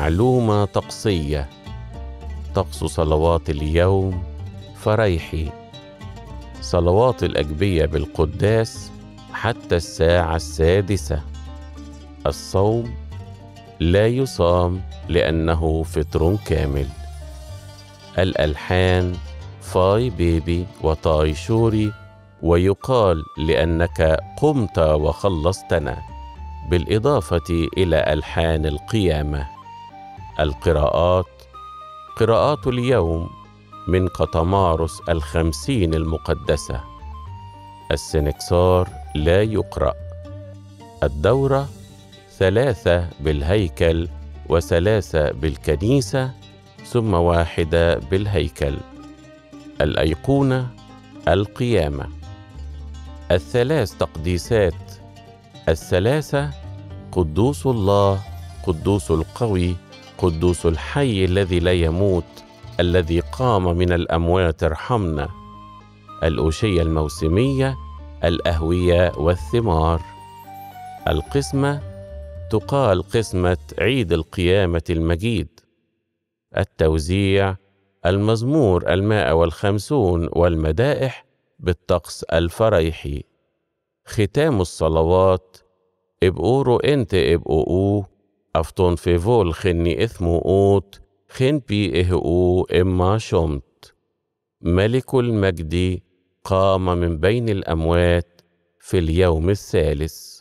معلومة طقسية طقس صلوات اليوم فريحي صلوات الأجبية بالقداس حتى الساعة السادسة الصوم لا يصام لأنه فطر كامل الألحان فاي بيبي وطاي شوري ويقال لأنك قمت وخلصتنا بالإضافة إلى ألحان القيامة القراءات قراءات اليوم من قطمارس الخمسين المقدسة السنكسار لا يقرأ الدورة ثلاثة بالهيكل وثلاثة بالكنيسة ثم واحدة بالهيكل الأيقونة القيامة الثلاث تقديسات الثلاثة قدوس الله قدوس القوي قدوس الحي الذي لا يموت الذي قام من الأموات ارحمنا الأوشية الموسمية الأهوية والثمار القسمة تقال قسمة عيد القيامة المجيد التوزيع المزمور المائة والخمسون والمدائح بالطقس الفريحي ختام الصلوات ابقورو انت ابقو أفطون في فول خني إثمو أوت خن بي إهؤو إما شمت ملك المجد قام من بين الأموات في اليوم الثالث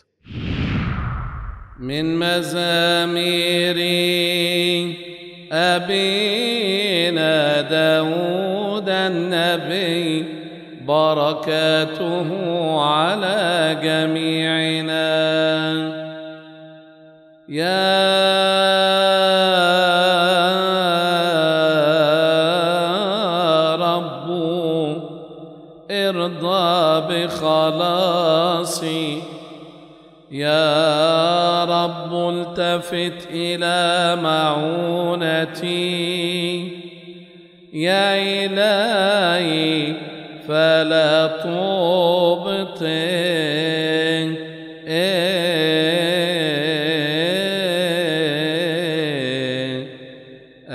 من مزامير أبينا داود النبي بركاته على جميعنا يا رب ارضى بخلاصي يا رب التفت إلى معونتي يا إلهي فلا تبطئ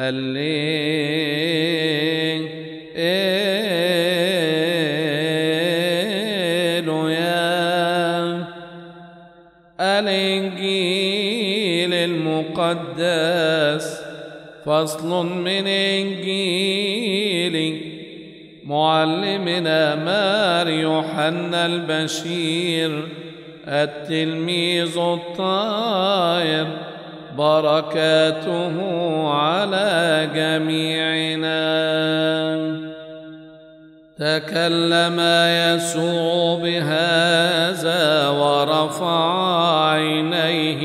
الليل الإنجيل المقدس فصل من إنجيل معلمنا مار يوحنا البشير التلميذ الطاهر بركاته على جميعنا تكلم يسوع بهذا ورفع عينيه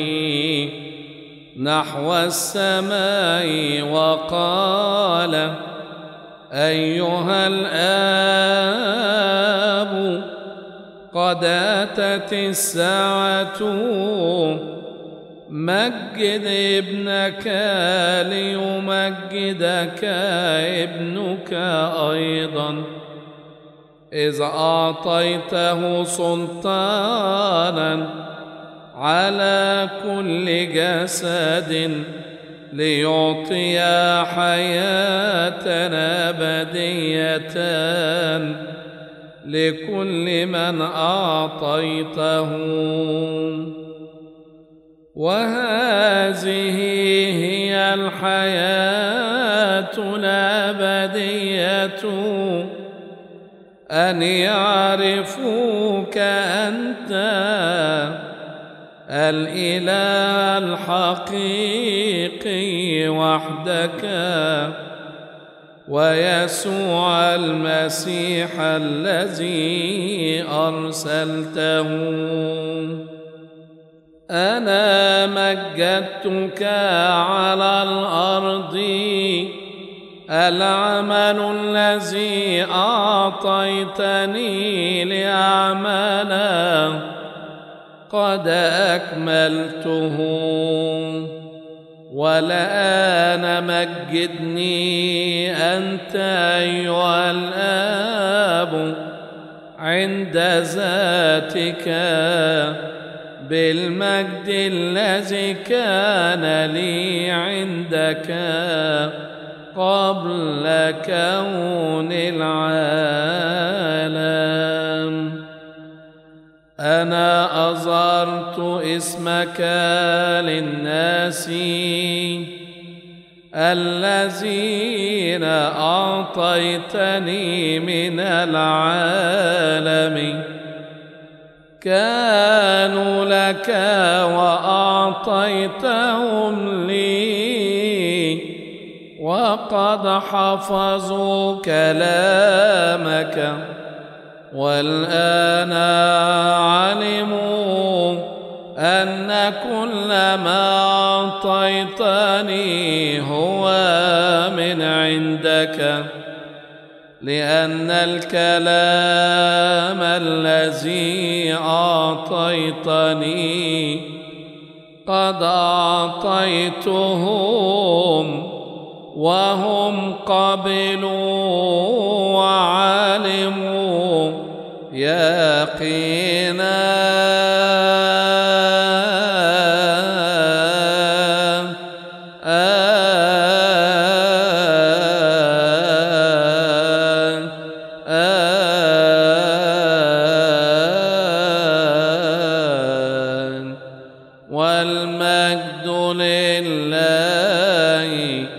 نحو السماء وقال ايها الاب قد اتت الساعه مجد ابنك ليمجدك ابنك ايضا اذ اعطيته سلطانا على كل جسد ليعطي حياه ابديه لكل من اعطيته وهذه هي الحياه الابديه ان يعرفوك انت الاله الحقيقي وحدك ويسوع المسيح الذي ارسلته انا مجدتك على الارض العمل الذي اعطيتني لاعمله قد اكملته والان مجدني انت ايها الاب عند ذاتك بالمجد الذي كان لي عندك قبل كون العالم أنا أظهرت اسمك للناس الذين أعطيتني من العالم كانوا لك وأعطيتهم لي وقد حفظوا كلامك والآن علموا أن كل ما أعطيتني هو من عندك لأن الكلام الذي أعطيتني قد أعطيتهم وهم قبلوا وعلموا يقينا والمجد لله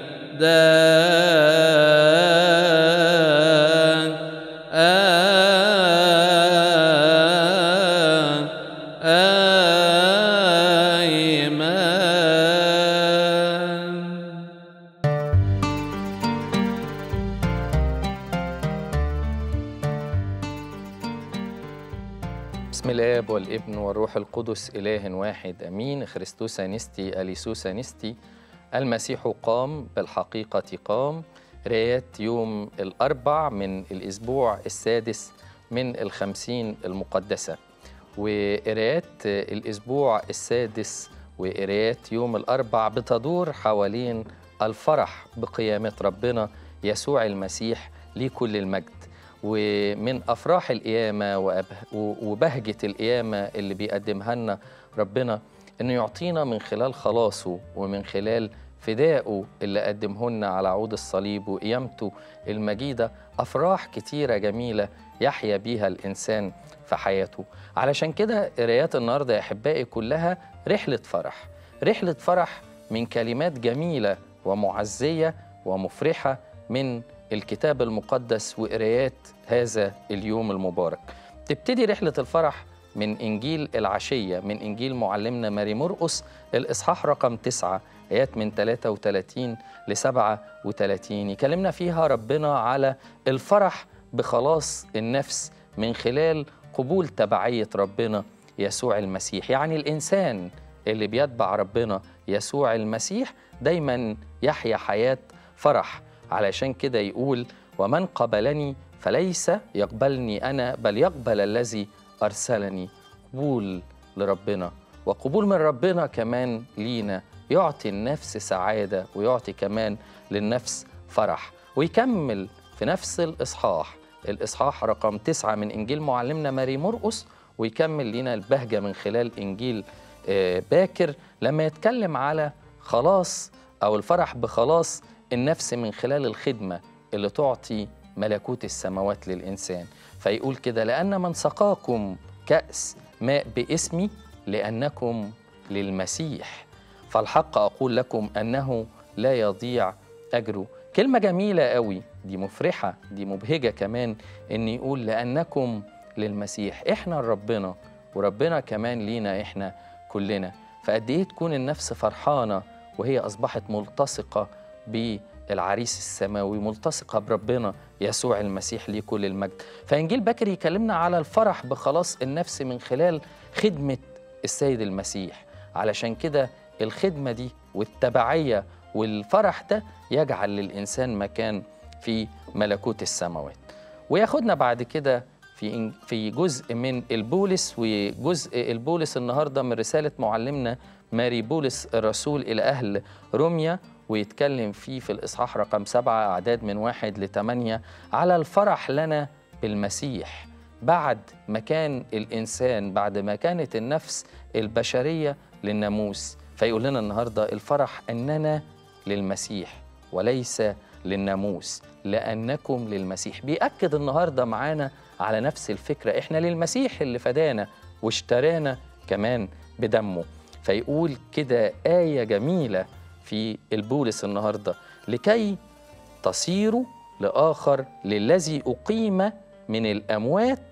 دائما بسم الاب والابن والروح القدس اله واحد امين خريستوس انستي اليسوس انستي المسيح قام بالحقيقه قام قرايات يوم الاربع من الاسبوع السادس من الخمسين المقدسه وقرايات الاسبوع السادس وقرايات يوم الاربع بتدور حوالين الفرح بقيامه ربنا يسوع المسيح ليه كل المجد ومن افراح القيامه وأبه- وبهجه القيامه اللي بيقدمها لنا ربنا انه يعطينا من خلال خلاصه ومن خلال فدائه اللي قدمه لنا على عود الصليب وقيامته المجيده افراح كتيره جميله يحيا بيها الانسان في حياته علشان كده قرايات النهارده يا احبائي كلها رحله فرح رحله فرح من كلمات جميله ومعزيه ومفرحه من الكتاب المقدس وقرايات هذا اليوم المبارك تبتدي رحلة الفرح من إنجيل العشية من إنجيل معلمنا ماري مرقس الإصحاح رقم تسعة آيات من 33 ل 37 يكلمنا فيها ربنا على الفرح بخلاص النفس من خلال قبول تبعية ربنا يسوع المسيح يعني الإنسان اللي بيتبع ربنا يسوع المسيح دايما يحيا حياة فرح علشان كده يقول ومن قبلني فليس يقبلني أنا بل يقبل الذي أرسلني قبول لربنا وقبول من ربنا كمان لينا يعطي النفس سعادة ويعطي كمان للنفس فرح ويكمل في نفس الإصحاح الإصحاح رقم تسعة من إنجيل معلمنا ماري مرقس ويكمل لنا البهجة من خلال إنجيل آه، باكر لما يتكلم على خلاص أو الفرح بخلاص النفس من خلال الخدمة اللي تعطي ملكوت السماوات للإنسان فيقول كده لأن من سقاكم كأس ماء باسمي لأنكم للمسيح فالحق أقول لكم أنه لا يضيع أجره كلمة جميلة قوي دي مفرحة دي مبهجة كمان إن يقول لأنكم للمسيح إحنا لربنا وربنا كمان لينا إحنا كلنا فقد إيه تكون النفس فرحانة وهي أصبحت ملتصقة بالعريس السماوي ملتصقة بربنا يسوع المسيح ليه كل المجد فإنجيل بكر يكلمنا على الفرح بخلاص النفس من خلال خدمة السيد المسيح علشان كده الخدمة دي والتبعية والفرح ده يجعل للإنسان مكان في ملكوت السماوات وياخدنا بعد كده في إن- في جزء من البولس وجزء البولس النهارده من رساله معلمنا ماري بولس الرسول الى اهل روميا ويتكلم فيه في الاصحاح رقم سبعه اعداد من واحد لثمانيه على الفرح لنا بالمسيح بعد ما كان الإنسان بعد ما كانت النفس البشرية للناموس فيقول لنا النهاردة الفرح أننا للمسيح وليس للناموس لأنكم للمسيح بيأكد النهاردة معانا على نفس الفكرة إحنا للمسيح اللي فدانا واشترانا كمان بدمه فيقول كده آية جميلة في البولس النهاردة لكي تصيروا لآخر للذي أقيم من الأموات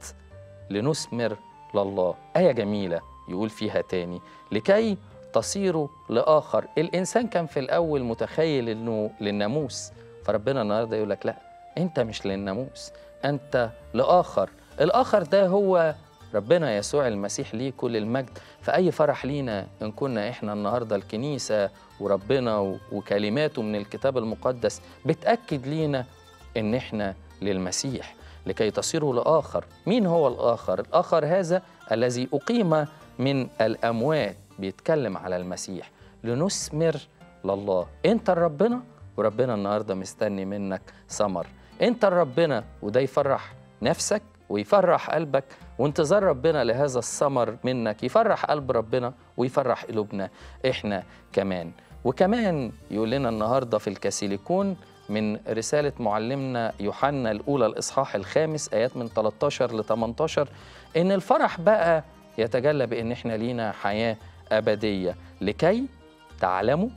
لنثمر لله آية جميلة يقول فيها تاني لكي تصيروا لآخر الإنسان كان في الأول متخيل أنه للناموس فربنا النهاردة يقول لك لا أنت مش للناموس أنت لآخر الآخر ده هو ربنا يسوع المسيح ليه كل المجد فأي فرح لينا إن كنا إحنا النهاردة الكنيسة وربنا و- وكلماته من الكتاب المقدس بتأكد لينا إن إحنا للمسيح لكي تصيروا لآخر مين هو الآخر؟ الآخر هذا الذي أقيم من الأموات بيتكلم على المسيح لنثمر لله أنت ربنا وربنا النهاردة مستني منك ثمر أنت ربنا وده يفرح نفسك ويفرح قلبك وانتظار ربنا لهذا الثمر منك يفرح قلب ربنا ويفرح قلوبنا احنا كمان وكمان يقول لنا النهارده في الكاسيليكون من رسالة معلمنا يوحنا الأولى الإصحاح الخامس آيات من 13 ل 18 إن الفرح بقى يتجلى بإن إحنا لينا حياة أبدية لكي تعلموا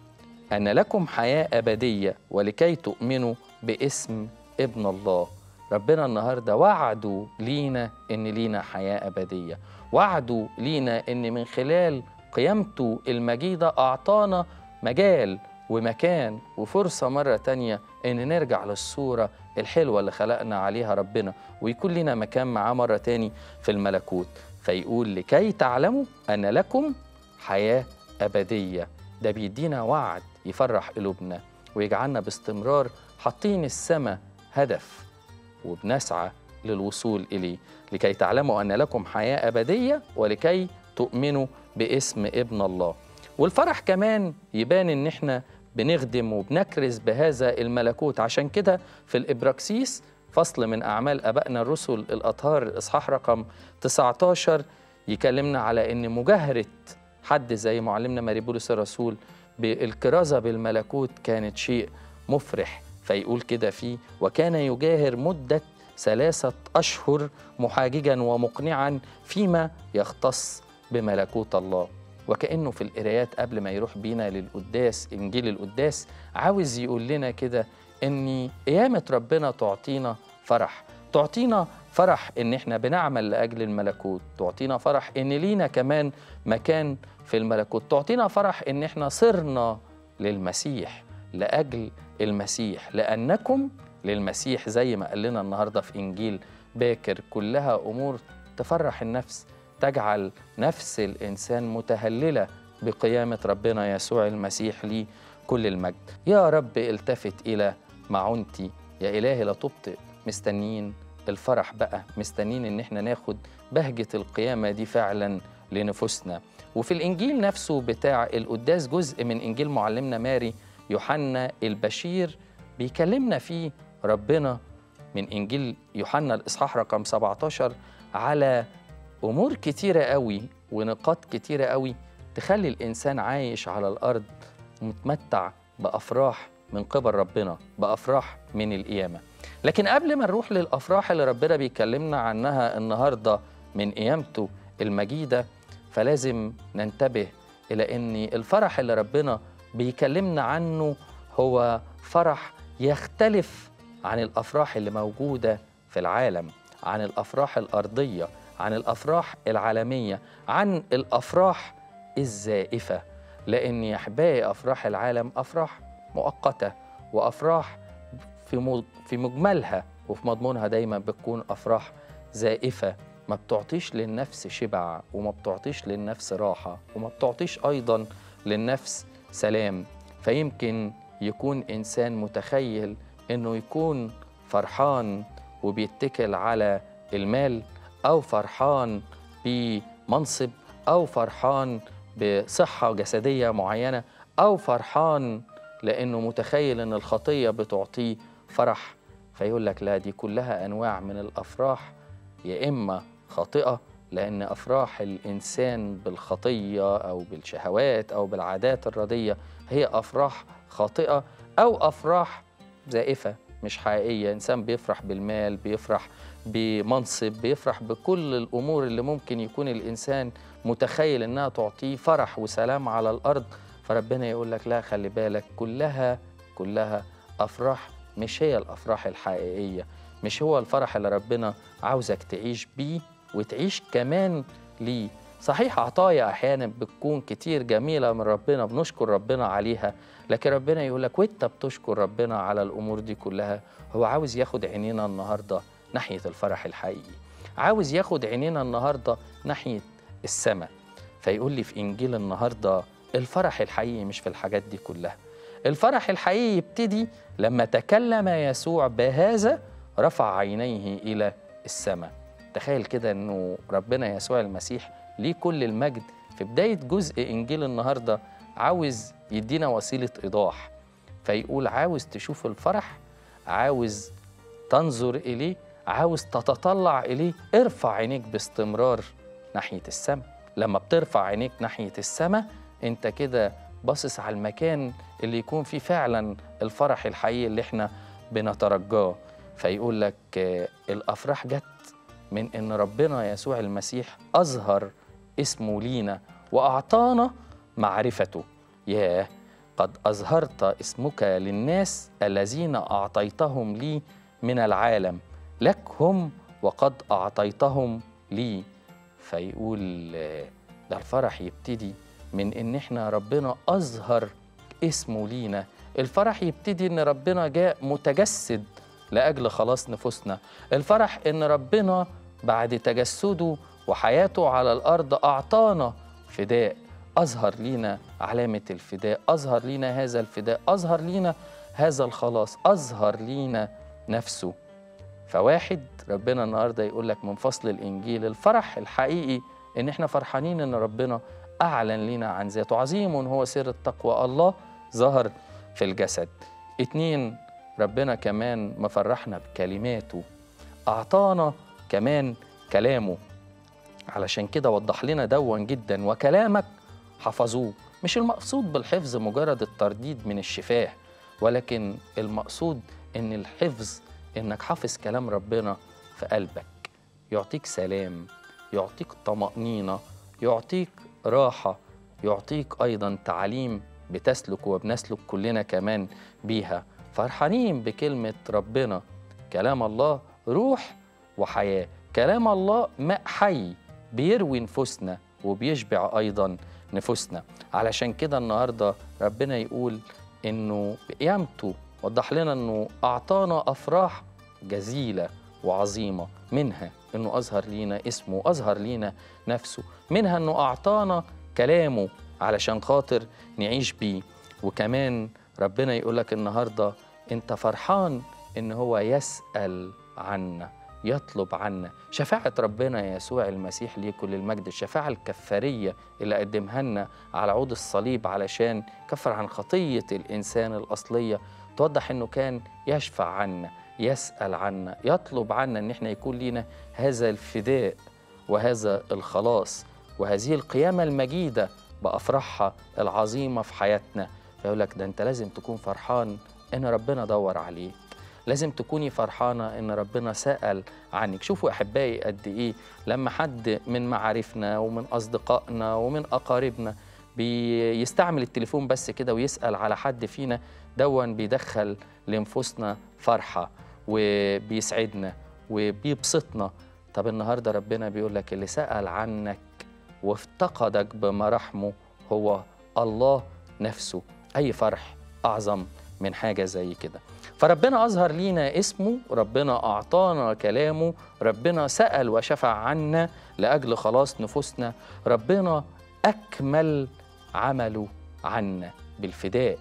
أن لكم حياة أبدية ولكي تؤمنوا باسم ابن الله ربنا النهاردة وعدوا لينا إن لينا حياة أبدية وعدوا لينا إن من خلال قيامته المجيدة أعطانا مجال ومكان وفرصة مرة تانية إن نرجع للصورة الحلوة اللي خلقنا عليها ربنا ويكون لنا مكان معاه مرة تاني في الملكوت فيقول لكي تعلموا أن لكم حياة أبدية ده بيدينا وعد يفرح قلوبنا ويجعلنا باستمرار حاطين السماء هدف وبنسعى للوصول إليه لكي تعلموا أن لكم حياة أبدية ولكي تؤمنوا باسم ابن الله والفرح كمان يبان إن إحنا بنخدم وبنكرز بهذا الملكوت عشان كده في الإبراكسيس فصل من أعمال أبائنا الرسل الأطهار الإصحاح رقم 19 يكلمنا على إن مجاهرة حد زي معلمنا ماري بولس الرسول بالكرازة بالملكوت كانت شيء مفرح فيقول كده فيه وكان يجاهر مدة ثلاثة أشهر محاججا ومقنعا فيما يختص بملكوت الله وكأنه في القرايات قبل ما يروح بينا للقداس إنجيل القداس عاوز يقول لنا كده إن قيامة ربنا تعطينا فرح تعطينا فرح إن إحنا بنعمل لأجل الملكوت تعطينا فرح إن لينا كمان مكان في الملكوت تعطينا فرح إن إحنا صرنا للمسيح لأجل المسيح لأنكم للمسيح زي ما قال لنا النهارده في إنجيل باكر كلها أمور تفرح النفس تجعل نفس الإنسان متهللة بقيامة ربنا يسوع المسيح ليه كل المجد يا رب التفت إلى معونتي يا إلهي لا تبطئ مستنيين الفرح بقى مستنيين إن احنا ناخد بهجة القيامة دي فعلا لنفوسنا وفي الإنجيل نفسه بتاع القداس جزء من إنجيل معلمنا ماري يوحنا البشير بيكلمنا فيه ربنا من إنجيل يوحنا الإصحاح رقم 17 على أمور كتيرة قوي ونقاط كتيرة قوي تخلي الإنسان عايش على الأرض متمتع بأفراح من قبل ربنا بأفراح من القيامة لكن قبل ما نروح للأفراح اللي ربنا بيكلمنا عنها النهاردة من قيامته المجيدة فلازم ننتبه إلى أن الفرح اللي ربنا بيكلمنا عنه هو فرح يختلف عن الافراح اللي موجوده في العالم عن الافراح الارضيه عن الافراح العالميه عن الافراح الزائفه لان يا احبائي افراح العالم افراح مؤقته وافراح في مو- في مجملها وفي مضمونها دايما بتكون افراح زائفه ما بتعطيش للنفس شبع وما بتعطيش للنفس راحه وما بتعطيش ايضا للنفس سلام فيمكن يكون انسان متخيل انه يكون فرحان وبيتكل على المال او فرحان بمنصب او فرحان بصحه جسديه معينه او فرحان لانه متخيل ان الخطيه بتعطيه فرح فيقول لك لا دي كلها انواع من الافراح يا إما خاطئة لأن أفراح الإنسان بالخطية أو بالشهوات أو بالعادات الردية هي أفراح خاطئة أو أفراح زائفة مش حقيقية إنسان بيفرح بالمال بيفرح بمنصب بيفرح بكل الأمور اللي ممكن يكون الإنسان متخيل إنها تعطيه فرح وسلام على الأرض فربنا يقول لك لا خلي بالك كلها كلها أفراح مش هي الأفراح الحقيقية مش هو الفرح اللي ربنا عاوزك تعيش بيه وتعيش كمان ليه صحيح عطايا أحيانا بتكون كتير جميلة من ربنا بنشكر ربنا عليها لكن ربنا يقول لك وانت بتشكر ربنا على الأمور دي كلها هو عاوز ياخد عينينا النهاردة ناحية الفرح الحقيقي عاوز ياخد عينينا النهاردة ناحية السماء فيقول لي في إنجيل النهاردة الفرح الحقيقي مش في الحاجات دي كلها الفرح الحقيقي يبتدي لما تكلم يسوع بهذا رفع عينيه إلى السماء تخيل كده أنه ربنا يسوع المسيح ليه كل المجد في بداية جزء إنجيل النهاردة عاوز يدينا وسيلة إيضاح فيقول عاوز تشوف الفرح عاوز تنظر إليه عاوز تتطلع إليه ارفع عينيك باستمرار ناحية السماء لما بترفع عينيك ناحية السماء انت كده باصص على المكان اللي يكون فيه فعلا الفرح الحقيقي اللي احنا بنترجاه فيقول لك آه، الافراح جت من ان ربنا يسوع المسيح اظهر اسمه لينا واعطانا معرفته ياه قد اظهرت اسمك للناس الذين اعطيتهم لي من العالم لك هم وقد اعطيتهم لي فيقول آه، ده الفرح يبتدي من ان احنا ربنا اظهر اسمه لينا الفرح يبتدي ان ربنا جاء متجسد لاجل خلاص نفوسنا الفرح ان ربنا بعد تجسده وحياته على الارض اعطانا فداء اظهر لينا علامه الفداء اظهر لينا هذا الفداء اظهر لينا هذا الخلاص اظهر لينا نفسه فواحد ربنا النهارده يقول لك من فصل الانجيل الفرح الحقيقي ان احنا فرحانين ان ربنا اعلن لنا عن ذاته عظيم هو سر التقوى الله ظهر في الجسد اتنين ربنا كمان مفرحنا بكلماته اعطانا كمان كلامه علشان كده وضح لنا دون جدا وكلامك حفظوه مش المقصود بالحفظ مجرد الترديد من الشفاه ولكن المقصود ان الحفظ انك حافظ كلام ربنا في قلبك يعطيك سلام يعطيك طمأنينة يعطيك راحة يعطيك أيضا تعليم بتسلك وبنسلك كلنا كمان بيها فرحانين بكلمة ربنا كلام الله روح وحياة كلام الله ماء حي بيروي نفوسنا وبيشبع أيضا نفوسنا علشان كده النهاردة ربنا يقول إنه بقيامته وضح لنا إنه أعطانا أفراح جزيلة وعظيمة منها إنه أظهر لينا اسمه أظهر لينا نفسه منها إنه أعطانا كلامه علشان خاطر نعيش بيه وكمان ربنا يقول لك النهاردة أنت فرحان إن هو يسأل عنا يطلب عنا شفاعة ربنا يسوع المسيح ليه كل المجد الشفاعة الكفارية اللي قدمها لنا على عود الصليب علشان كفر عن خطية الإنسان الأصلية توضح إنه كان يشفع عنا يسأل عنا يطلب عنا إن إحنا يكون لينا هذا الفداء وهذا الخلاص وهذه القيامة المجيدة بأفراحها العظيمة في حياتنا فيقول لك ده أنت لازم تكون فرحان إن ربنا دور عليك لازم تكوني فرحانة إن ربنا سأل عنك شوفوا أحبائي قد إيه لما حد من معارفنا ومن أصدقائنا ومن أقاربنا بيستعمل التليفون بس كده ويسأل على حد فينا دون بيدخل لنفوسنا فرحة وبيسعدنا وبيبسطنا طب النهاردة ربنا بيقول لك اللي سأل عنك وافتقدك بمراحمه هو الله نفسه أي فرح أعظم من حاجة زي كده فربنا أظهر لينا اسمه ربنا أعطانا كلامه ربنا سأل وشفع عنا لأجل خلاص نفوسنا ربنا أكمل عمله عنا بالفداء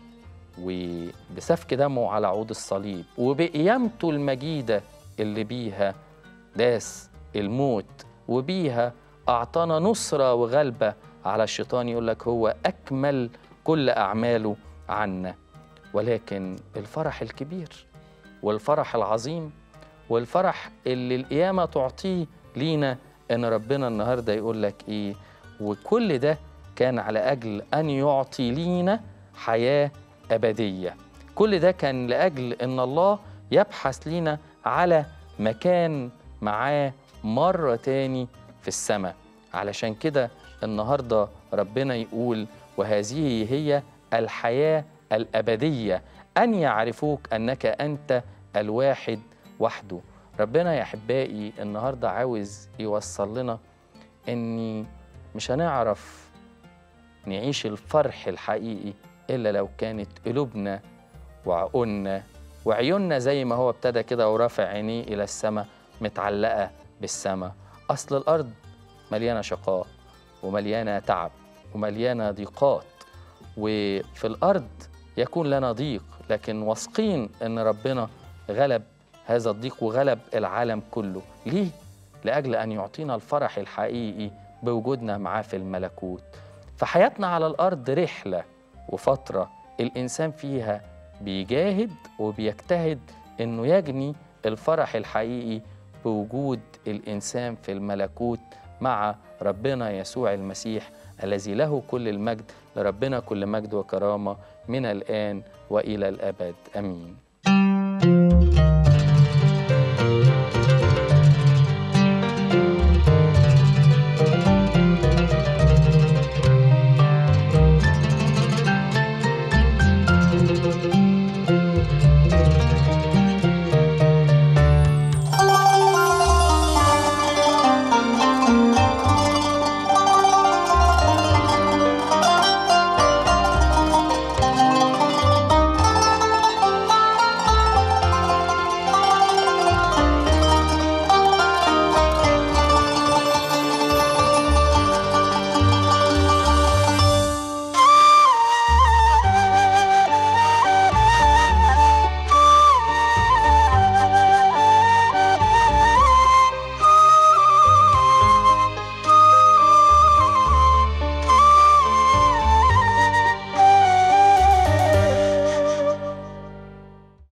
وبسفك دمه على عود الصليب وبقيامته المجيدة اللي بيها داس الموت وبيها أعطانا نصرة وغلبة على الشيطان يقول لك هو أكمل كل أعماله عنا ولكن الفرح الكبير والفرح العظيم والفرح اللي القيامة تعطيه لينا إن ربنا النهاردة يقول لك إيه وكل ده كان على أجل أن يعطي لينا حياة أبدية كل ده كان لأجل أن الله يبحث لينا على مكان معاه مرة تاني في السماء علشان كده النهاردة ربنا يقول وهذه هي الحياة الأبدية أن يعرفوك أنك أنت الواحد وحده ربنا يا أحبائي النهاردة عاوز يوصل لنا أني مش هنعرف نعيش الفرح الحقيقي إلا لو كانت قلوبنا وعقولنا وعيوننا زي ما هو ابتدى كده ورافع عينيه إلى السماء متعلقة بالسماء أصل الأرض مليانة شقاء ومليانة تعب ومليانة ضيقات وفي الأرض يكون لنا ضيق لكن واثقين أن ربنا غلب هذا الضيق وغلب العالم كله ليه؟ لأجل أن يعطينا الفرح الحقيقي بوجودنا معاه في الملكوت فحياتنا على الأرض رحلة وفترة الإنسان فيها بيجاهد وبيجتهد إنه يجني الفرح الحقيقي بوجود الإنسان في الملكوت مع ربنا يسوع المسيح الذي له كل المجد لربنا كل مجد وكرامة من الآن وإلى الأبد آمين